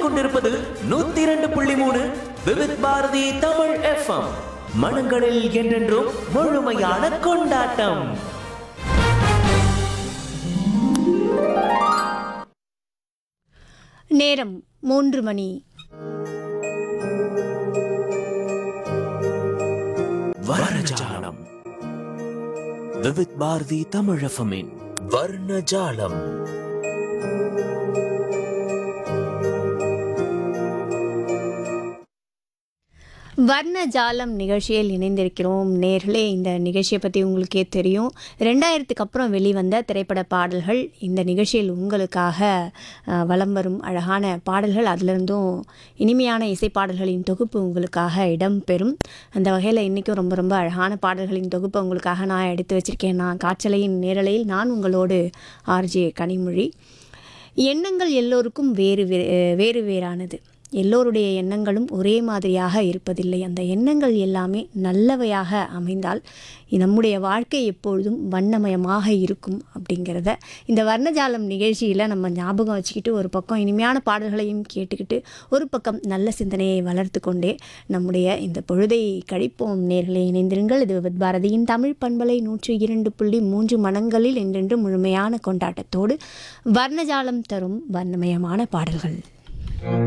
கேட்டுக்கொண்டிருப்பது நூத்தி இரண்டு புள்ளி மூணு விவித் பாரதி தமிழ் எஃப்எம் மனங்களில் என்றென்றும் முழுமையான கொண்டாட்டம் நேரம் மூன்று மணி வர்ணஜாலம் விவித் பாரதி தமிழ் எஃப்எம்மின் வர்ணஜாலம் வர்ணஜாலம் நிகழ்ச்சியில் இணைந்திருக்கிறோம் நேர்களே இந்த நிகழ்ச்சியை பற்றி உங்களுக்கே தெரியும் ரெண்டாயிரத்துக்கு அப்புறம் வெளிவந்த திரைப்பட பாடல்கள் இந்த நிகழ்ச்சியில் உங்களுக்காக அஹ், வலம் வரும் அழகான பாடல்கள் அதிலிருந்தும் இனிமையான இசைப்பாடல்களின் தொகுப்பு உங்களுக்காக இடம்பெறும் அந்த வகையில் இன்றைக்கும் ரொம்ப ரொம்ப அழகான பாடல்களின் தொகுப்பு உங்களுக்காக நான் எடுத்து வச்சிருக்கேன் நான் காற்றலையின் நேரலையில் நான் உங்களோடு ஆர்ஜே கனிமொழி எண்ணங்கள் எல்லோருக்கும் வேறு வே- வேறு வேறானது எல்லோருடைய எண்ணங்களும் ஒரே மாதிரியாக இருப்பதில்லை அந்த எண்ணங்கள் எல்லாமே நல்லவையாக அமைந்தால் நம்முடைய வாழ்க்கை எப்பொழுதும் வண்ணமயமாக இருக்கும் அப்படிங்கிறத இந்த வர்ணஜாலம் நிகழ்ச்சியில் நம்ம ஞாபகம் வச்சுக்கிட்டு ஒரு பக்கம் இனிமையான பாடல்களையும் கேட்டுக்கிட்டு ஒரு பக்கம் நல்ல சிந்தனையை வளர்த்து கொண்டே நம்முடைய இந்த பொழுதை கழிப்போம் நேர்களை இணைந்திருங்கள் இது வித் பாரதியின் தமிழ் பண்பலை நூற்றி இரண்டு புள்ளி மூன்று மனங்களில் என்றென்று முழுமையான கொண்டாட்டத்தோடு வர்ணஜாலம் தரும் வர்ணமயமான பாடல்கள்